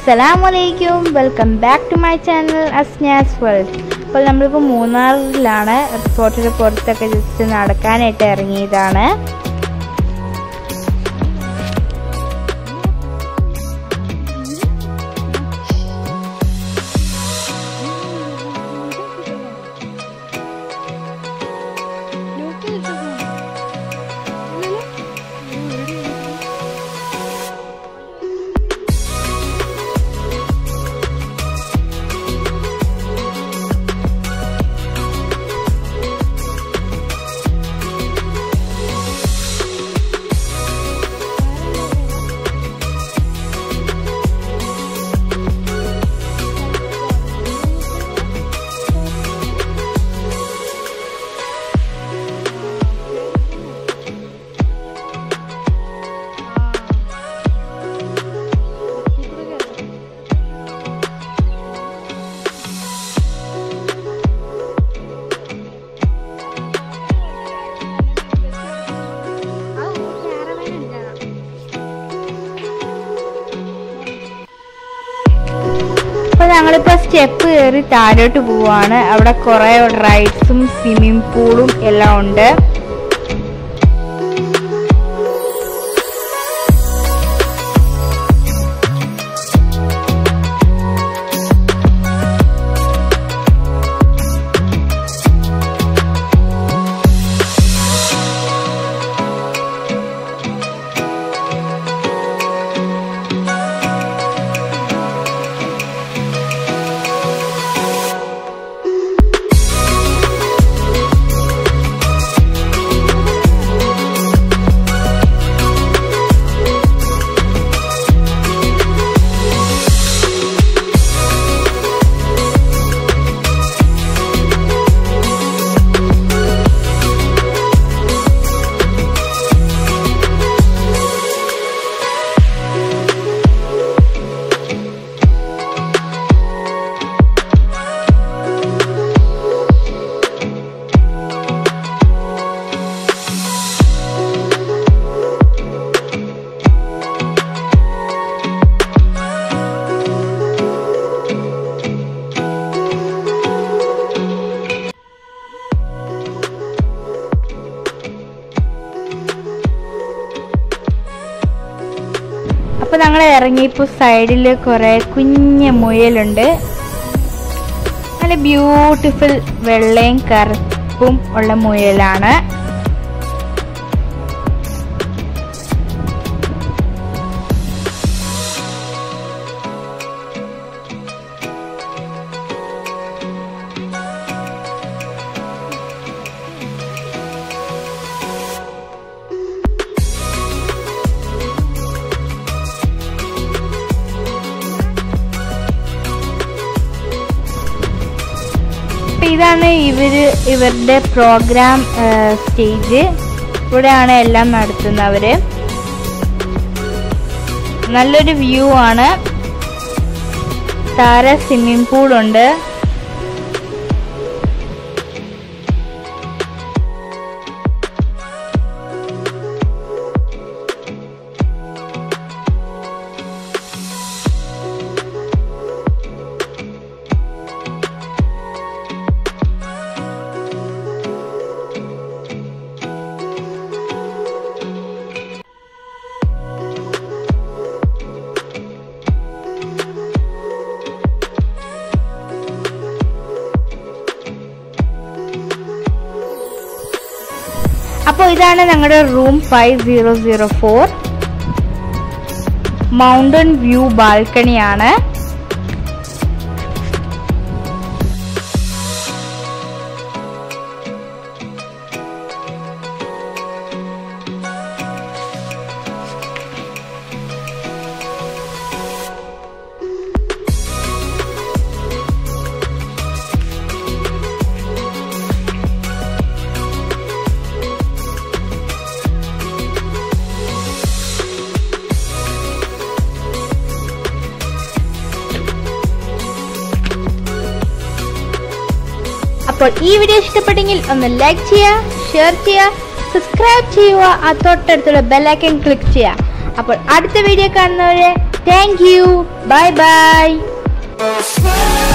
അസ്സലാമലൈക്കും welcome back to my channel Asnas world അപ്പോൾ നമ്മളിപ്പോൾ മൂന്നാറിലാണ് റിസോർട്ടിന് പുറത്തൊക്കെ ജസ്റ്റ് നടക്കാനായിട്ട് ഇറങ്ങിയതാണ് അപ്പോൾ ഞങ്ങളിപ്പോൾ സ്റ്റെപ്പ് കയറി താഴോട്ട് പോവാണ് അവിടെ കുറേ റൈഡ്സും സ്വിമ്മിംഗ് പൂളും എല്ലാം ഉണ്ട് അപ്പോൾ ഞങ്ങൾ ഇറങ്ങിയപ്പോൾ സൈഡിൽ കുറേ കുഞ്ഞ മുയലുണ്ട് നല്ല ബ്യൂട്ടിഫുൾ വെള്ളയും കറുപ്പും ഉള്ള മുയലാണ് അപ്പൊ ഇതാണ് ഇവര് ഇവരുടെ പ്രോഗ്രാം സ്റ്റേജ് ഇവിടെയാണ് എല്ലാം നടത്തുന്നവര് നല്ലൊരു വ്യൂ ആണ് താര സ്വിമ്മിംഗ് പൂൾ ഉണ്ട് അപ്പോൾ ഇതാണ് ഞങ്ങളുടെ room five zero zero four mountain view ബാൽക്കണിയാണ് അപ്പോൾ ഈ വീഡിയോ ഇഷ്ടപ്പെട്ടെങ്കിൽ ഒന്ന് ലൈക്ക് ചെയ്യുക ഷെയർ ചെയ്യുക സബ്സ്ക്രൈബ് ചെയ്യുക ആ തൊട്ടടുത്തുള്ള ബെല്ലൈക്കൻ ക്ലിക്ക് ചെയ്യുക അപ്പോൾ അടുത്ത വീഡിയോ കാണുന്നവരെ താങ്ക് യു ബൈ ബൈ